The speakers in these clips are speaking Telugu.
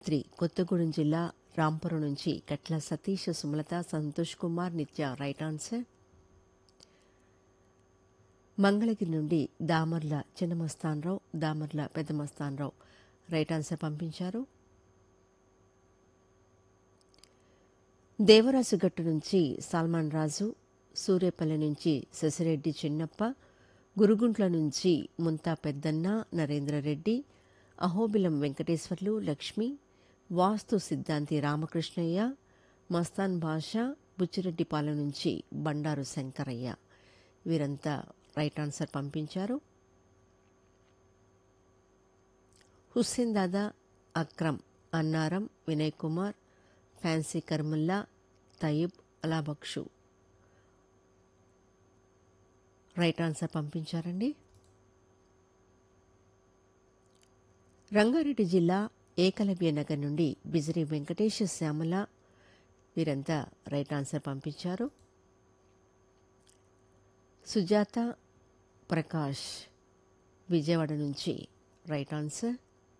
త్రి కొత్తగూడెం జిల్లా రాంపురం నుంచి కట్ల సతీష్ సుమలత సంతోష్ కుమార్ నిత్య రైట్ ఆన్సర్ మంగళగిరి నుండి దామర్ల చిన్నమస్తానరావు దామర్ల పెద్దమస్తానరావు రైట్ ఆన్సర్ పంపించారు దేవరాజుగట్టు నుంచి సల్మాన్ రాజు సూర్యపల్లి నుంచి శశిరెడ్డి చిన్నప్ప గురుగుంట్ల నుంచి ముంతా పెద్దన్న నరేంద్రరెడ్డి అహోబిలం వెంకటేశ్వర్లు లక్ష్మి వాస్తు సిద్ధాంతి రామకృష్ణయ్య మస్తాన్ బాషా బుచ్చిరెడ్డిపాలెం నుంచి బండారు శంకరయ్య వీరంతా రైట్ ఆన్సర్ పంపించారు Hussain Dada Akram Annaram Vinay Kumar Fancy Karmulla Tayeeb Alabakshu right answer పంపించారండి రంగారెడ్డి జిల్లా ఏకలవ్య నగర్ నుండి బిజిరి వెంకటేశ శ్యామల వీరంతా రైట్ ఆన్సర్ పంపించారు సుజాత ప్రకాష్ విజయవాడ నుంచి రైట్ ఆన్సర్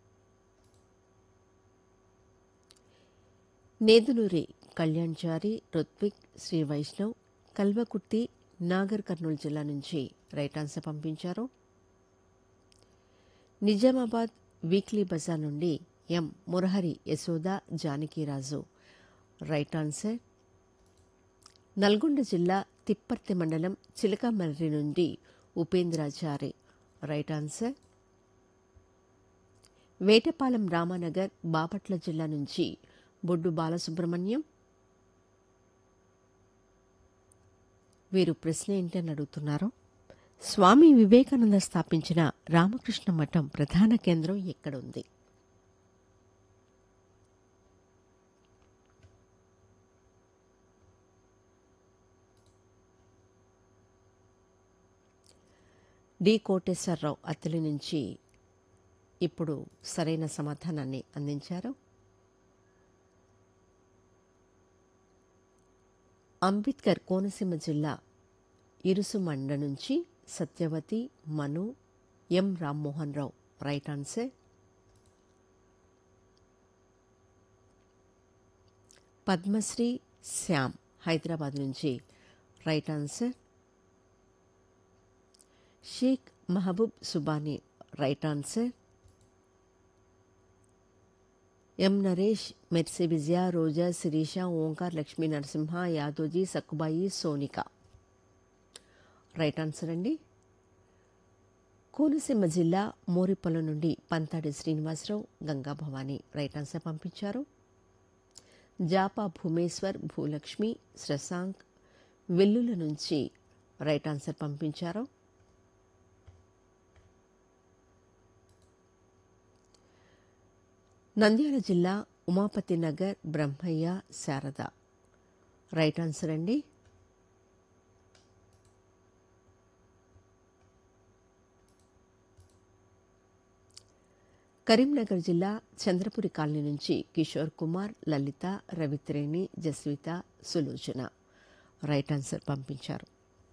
నేదునూరి కళ్యాణ్చారి రుత్విక్ శ్రీ వైష్ణవ్ కల్వకుర్తి నాగర్ కర్నూలు జిల్లా నుంచి రైట్ ఆన్సర్ పంపించారు నిజామాబాద్ వీక్లీ బజార్ నుండి M Murahari Yashoda Janakiraju right answer Nalgonda జిల్లా తిప్పర్తి మండలం చిలకమర్రి నుండి ఉపేంద్రాచారి రైట్ ఆన్సర్ వేటపాలెం రామానగర్ బాపట్ల జిల్లా నుంచి బొడ్డు బాలసుబ్రహ్మణ్యం వీరు ప్రశ్న ఏంటని అడుగుతున్నారు స్వామి వివేకానంద స్థాపించిన రామకృష్ణ మఠం ప్రధాన కేంద్రం ఎక్కడుంది డి కోటేశ్వరరావు అత్తలి నుంచి ఇప్పుడు సరైన సమాధానాన్ని అందించారు అంబేద్కర్ కోనసీమ జిల్లా ఇరుసుమండ నుంచి Satyavathi Manu M Rammohan Rao right answer Padmasri Shyam Hyderabad నుంచి right answer Sheikh Mahaboob Subhani right answer M Naresh Mercy Vijaya Roja Sirisha Omkar Lakshmi Narasimha Yadoji Sakkubai Sonika right answer అండి కోనసీమ జిల్లా మోరిపొలం నుండి పంతాడి శ్రీనివాసరావు గంగా భవాని రైట్ ఆన్సర్ పంపించారు జాపా భూమేశ్వర్ భూలక్ష్మి శశాంక్ వెల్లుల నుంచి రైట్ ఆన్సర్ పంపించారు నంద్యాల జిల్లా ఉమాపతి నగర్ బ్రహ్మయ్య శారద రైట్ ఆన్సర్ అండి కరీంనగర్ జిల్లా చంద్రపురి కాలనీ నుంచి కిషోర్ కుమార్ లలిత రవిత్రేణి జస్విత సులోచన రైట్ ఆన్సర్ పంపించారు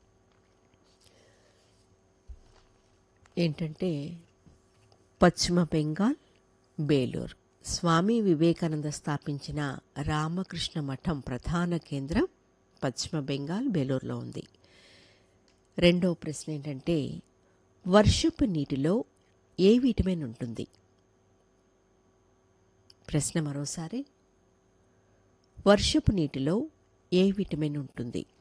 ఏంటంటే పశ్చిమ బెంగాల్ బేలూర్ స్వామి వివేకానంద స్థాపించిన రామకృష్ణ మఠం ప్రధాన కేంద్రం పశ్చిమ బెంగాల్ బేలూరులో ఉంది రెండవ ప్రశ్న ఏంటంటే వర్షపు నీటిలో ఏ విటమిన్ ఉంటుంది ప్రశ్న మరోసారి వర్షపు నీటిలో ఏ విటమిన్ ఉంటుంది